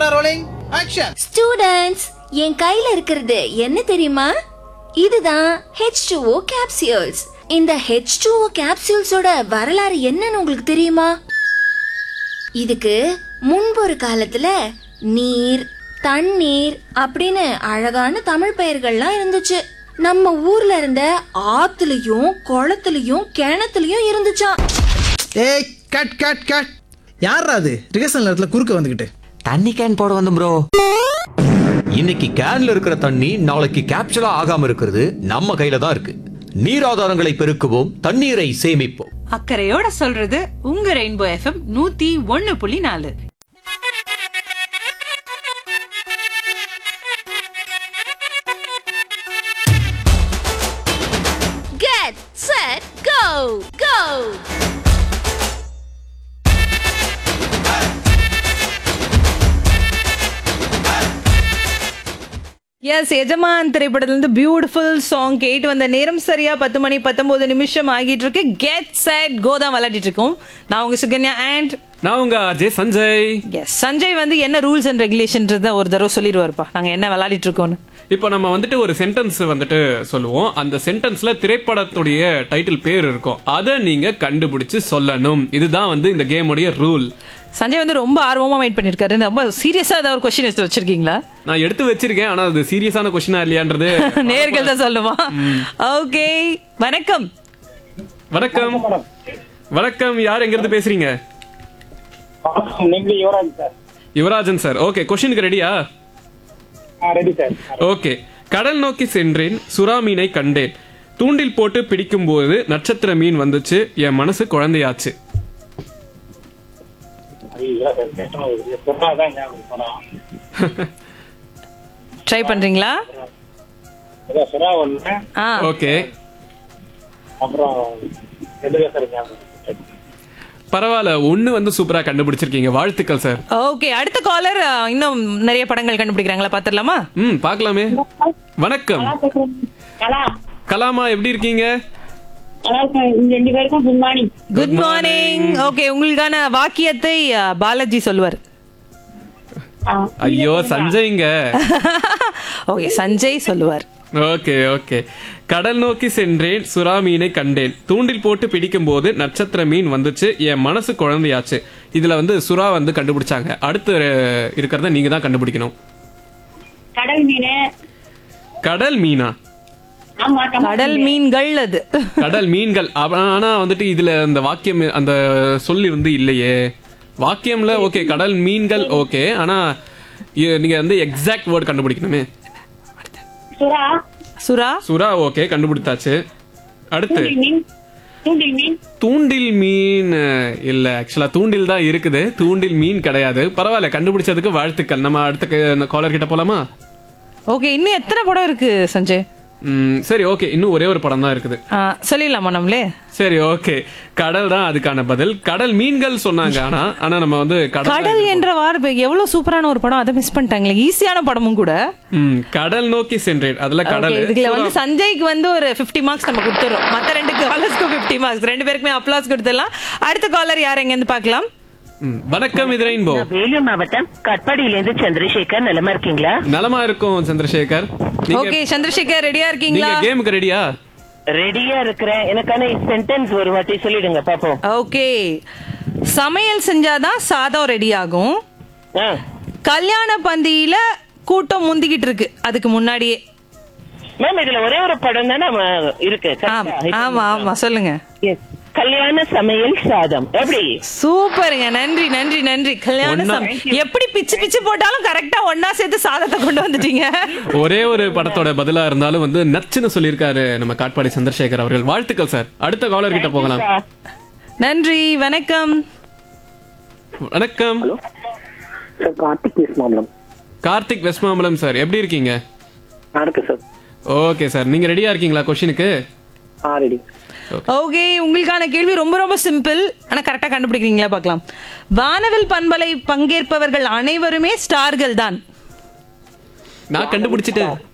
Camera rolling action students என் கையில இருக்கிறது என்ன தெரியுமா இதுதான் H2O கேப்சியூல்ஸ் இந்த H2O கேப்சியூல்ஸோட வரலாறு என்னன்னு உங்களுக்கு தெரியுமா இதுக்கு முன்பு ஒரு காலத்துல நீர் தண்ணீர் அப்படின்னு அழகான தமிழ் பெயர்கள்லாம் இருந்துச்சு நம்ம ஊர்ல இருந்த ஆத்துலயும் குளத்துலயும் கிணத்துலயும் இருந்துச்சாம் ஏய் கட் கட் கட் யாரா அது ரிகர்சல் நேரத்துல குறுக்க வந்துகிட்டு தண்ணி கேன் போட வந்து ப்ரோ இன்னைக்கு கேன்ல இருக்கிற தண்ணி நாளைக்கு கேப்சூலா ஆகாம இருக்கிறது நம்ம கையில தான் இருக்கு நீர் ஆதாரங்களை பெருக்குவோம் தண்ணீரை சேமிப்போம் அக்கறையோட சொல்றது உங்க ரெயின்போ எஃப்எம் நூத்தி ஒன்னு புள்ளி நாலு Get set go go yes Ejaman திரைப்படத்துல இருந்து பியூட்டிஃபுல் சாங் கேட்டு வந்த நேரம் சரியா பத்து மணி பத்தொன்பது நிமிஷம் ஆகிட்டு இருக்கு கெட் செட் கோ தான் விளையாடிட்டு இருக்கோம் நான் உங்க சுகன்யா அண்ட் நான் உங்க அஜய் சஞ்சய் எஸ் சஞ்சய் வந்து என்ன ரூல்ஸ் அண்ட் ரெகுலேஷன்றத ஒரு தடவை சொல்லிடுவாருப்பா நாங்க என்ன விளையாடிட்டு இருக்கோம்னு இப்போ நம்ம வந்துட்டு ஒரு சென்டென்ஸ் வந்துட்டு சொல்லுவோம் அந்த சென்டென்ஸ்ல திரைப்படத்துடைய டைட்டில் பேர் இருக்கும் அதை நீங்க கண்டுபிடிச்சு சொல்லணும் இதுதான் வந்து இந்த கேமுடைய ரூல் சஞ்சய் வந்து ரொம்ப ஆர்வமா வெயிட் பண்ணிருக்காரு ரொம்ப சீரியஸா ஏதாவது ஒரு கொஸ்டின் எடுத்து வச்சிருக்கீங்களா நான் எடுத்து வச்சிருக்கேன் ஆனா அது சீரியஸான கொஸ்டினா இல்லையான்றது நேர்கள் தான் சொல்லுமா ஓகே வணக்கம் வணக்கம் வணக்கம் யார் எங்க இருந்து பேசுறீங்க நீங்க Yuvaraj sir Yuvarajan sir okay கொஸ்டினுக்கு ரெடியா ரெடி சார் ஓகே கடல் நோக்கி சென்றேன் சுறா மீனை கண்டேன் தூண்டில் போட்டு பிடிக்கும்போது நட்சத்திர மீன் வந்துச்சு என் மனசு குழந்தையாச்சு ஐயோ சார் கஷ்டமா இருக்குது சொன்னாதான் ஞாபகம் போனோம் ட்ரை பண்றீங்களா அதான் சுறா ஒண்ணு ஆ ஓகே அப்புறம் எதுவே சார் ஞாபகம் பரவாயில்ல ஒண்ணு வந்து சூப்பரா கண்டுபிடிச்சிருக்கீங்க வாழ்த்துக்கள் சார் ஓகே அடுத்த காலர் இன்னும் நிறைய படங்கள் கண்டுபிடிக்கிறாங்களா பாத்துடலாமா ம் பார்க்கலாமே வணக்கம் கலா கலாமா எப்படி இருக்கீங்க நல்லா இருக்கேன் இந்த ரெண்டு பேருக்கும் good morning good morning okay உங்களுக்கான வாக்கியத்தை அ, பாலாஜி சொல்லுவார் ஐயோ சஞ்சய்ங்க ஓகே சஞ்சய் சொல்லுவார் ஓகே ஓகே கடல் நோக்கி சென்றேன் சுறா மீனை கண்டேன் தூண்டில் போட்டு பிடிக்கும் போது நட்சத்திர மீன் வந்துச்சு என் மனசு குழந்தையாச்சு இதுல வந்து சுறா வந்து கண்டுபிடிச்சாங்க அடுத்து அஹ், இருக்கிறத நீங்க தான் கண்டுபிடிக்கணும் கடல் மீன் கடல் மீனா ஆமா கடல் மீன்கள் அது கடல் மீன்கள் அவ- ஆனா வந்துட்டு இதுல அந்த வாக்கியம் அந்த சொல்லி வந்து இல்லையே வாக்கியம்ல ஓகே கடல் மீன்கள் ஓகே ஆனா இ- நீங்க வந்து எக்ஸாக்ட் வேர்ட் கண்டுபிடிக்கணுமே சுறா சுறா சுறா ஓகே கண்டுபிடித்தாச்சு அடுத்து மீன் தூண்டில் மீன் தூண்டில் மீன் அஹ், இல்ல ஆக்சுவலா தூண்டில் தான் இருக்குது தூண்டில் மீன் கிடையாது பரவாயில்ல கண்டுபிடிச்சதுக்கு வாழ்த்துக்கள் நம்ம அடுத்த காலர் கிட்ட போலாமா ஓகே இன்னும் எத்தனை படம் இருக்கு சஞ்சய் ம், சரி ஓகே இன்னும் ஒரே ஒரு படம் தான் இருக்குது ஆ, சொல்லிடலாமா நம்மளே சரி ஓகே கடல் தான் அதுக்கான பதில் கடல் மீன்கள் சொன்னாங்க ஆனா ஆனா நம்ம வந்து கடல் கடல் என்ற வார்த்தை எவ்வளவு சூப்பரான ஒரு படம் அதை மிஸ் பண்ணிட்டாங்களே ஈஸியான படமும் கூட ம், கடல் நோக்கி சென்றேன் அதுல கடல் Okay, இதுல வந்து சஞ்சய்க்கு வந்து ஒரு 50 மார்க்ஸ் நம்ம கொடுத்துறோம் மத்த ரெண்டு காலர்ஸ்க்கு 50 மார்க்ஸ் ரெண்டு பேருக்குமே அப்ளாஸ் கொடுத்துடலாம் அடுத்த காலர் யார் எங்க இருந்து பார்க்கலாம் ம், வணக்கம் இது ரெயின்போ வேலூர் மாவட்டம் கட்பாடியிலேருந்து சந்திரசேகர் நலமா இருக்கீங்களா நலமா இருக்கும் சந்திரசேகர் நீங்க ஓகே சந்திரசேகர் ரெடியா நீங்க இருக்கீங்களா கேமுக்கு ரெடியா ரெடியா இருக்கிறேன் எனக்கான சென்டென்ஸ் ஒரு வாட்டி சொல்லிடுங்க பாப்போம் ஓகே சமையல் செஞ்சாதான் சாதம் ரெடி ஆகும் ஆ. கல்யாண பந்தியில கூட்டம் முந்திக்கிட்டு இருக்கு அதுக்கு முன்னாடியே மேம் இதுல ஒரே ஒரு படம் தானே இருக்கு ஆமா ஆமா ஆமா சொல்லுங்க Yes. கல்யாண சமையல் சாதம் எப்படி சூப்பருங்க நன்றி நன்றி நன்றி கல்யாண ஒண்ணா- சம- எப்படி பிச்சு பிச்சு போட்டாலும் கரெக்டா ஒன்னா சேர்த்து சாதத்தை கொண்டு வந்துட்டீங்க ஒரே ஒரு படத்தோட பதிலா இருந்தாலும் வந்து நச்சுன்னு சொல்லியிருக்காரு நம்ம காட்பாடி சந்திரசேகர் அவர்கள் வாழ்த்துக்கள் சார் அடுத்த காலர் கிட்ட போகலாம் நன்றி வணக்கம் வணக்கம் சார் கார்த்திக் பேஸ் மாமலம் கார்த்திக் வெஸ்மாம்பலம் சார் எப்படி இருக்கீங்க நான் இருக்கு சார் ஓகே சார் நீங்க ரெடியா இருக்கீங்களா கொஸ்டினுக்கு ஆ ரெடி ஓகே உங்களுக்கான கேள்வி ரொம்ப ரொம்ப சிம்பிள் ஆனா கரெக்டா கண்டுபிடிக்கிறீங்களா பார்க்கலாம் வானவில் பண்பலை பங்கேற்பவர்கள் அனைவருமே ஸ்டார்கள் தான் நான் கண்டுபிடிச்சிட்டேன்